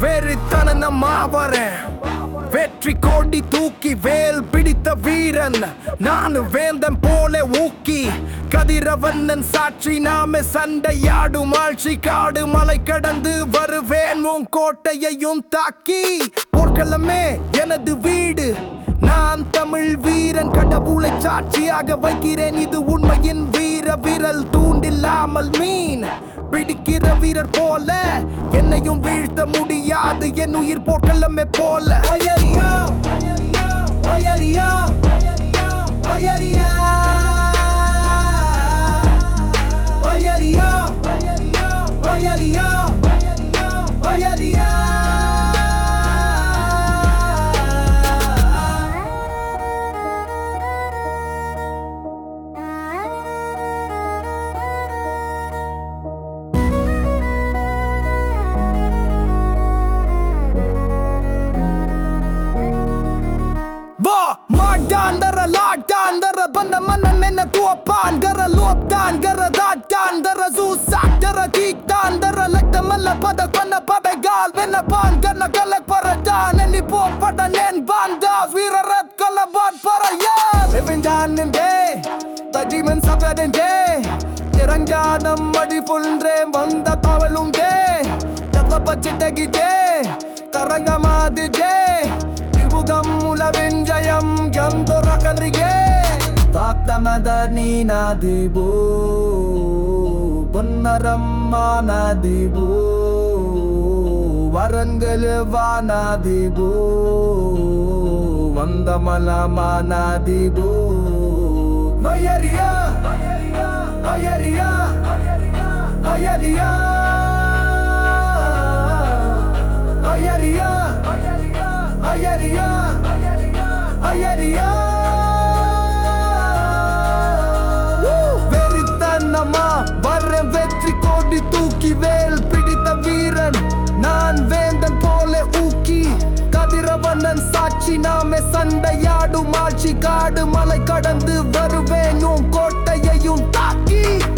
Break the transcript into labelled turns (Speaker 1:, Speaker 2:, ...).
Speaker 1: வெறித்தனமா வரேன் வெற்றி கோடி தூக்கி வேல் பிடித்த வீரன் நான் வேந்தன் போல ஊக்கி கதிரவண்ணன் சாட்சி நாம சண்டையாடும் ஆட்சி காடு மலை கடந்து வருவேன் உன் கோட்டையையும் தாக்கி போர்க்களமே எனது வீடு நான் தமிழ் வீரன் கடவுளை சாட்சியாக வைக்கிறேன் இது உண்மையின் வீர விரல் தூண்டில்லாமல் மீன் பிடிக்கிற வீரர் போல என்னையும் வீழ்த்த முடியாது என் உயிர் போர்க்களமே போல அயரியா அயரியா அயரியா அயரியா அயரியா அயரியா Va Magdan dara lagdan dara banda manan mena tuapan Gara luapdan gara daddan dara zusak dara kikdan dara lakta malla pada kwana pada gal Vena pan gana galak paradan Eni po pada nen banda Vira rat kalabat para yan Living down in day Tajiman sabaden day Tiranganam madi pulre Vanda kavalum day Takapachitagide Karangamadige ಇವುಗಂ ಮುಲವೆಂಜಯಂ ಗಂಧೊರಕರಿಗೆ ತಾಕ್ತಮದ ನೀನಾದಿಬು பொன்னரம்மானதிபு வரங்கள் வானாதிபு வந்தமலமானதிபு அயரியா அயரியா அயரியா அயரியா அயரியா அயரியா வெறித்தனமா வர்ற வெற்றி கோடி தூக்கி வேல் பிடித்த வீரன் நான் வேந்தன் போல ஊக்கி கதிரவண்ணன் சாட்சி நாமே சண்டையாடும் ஆட்சி காடு மலை கடந்து வருவேன் உன் கோட்டையையும் தாக்கி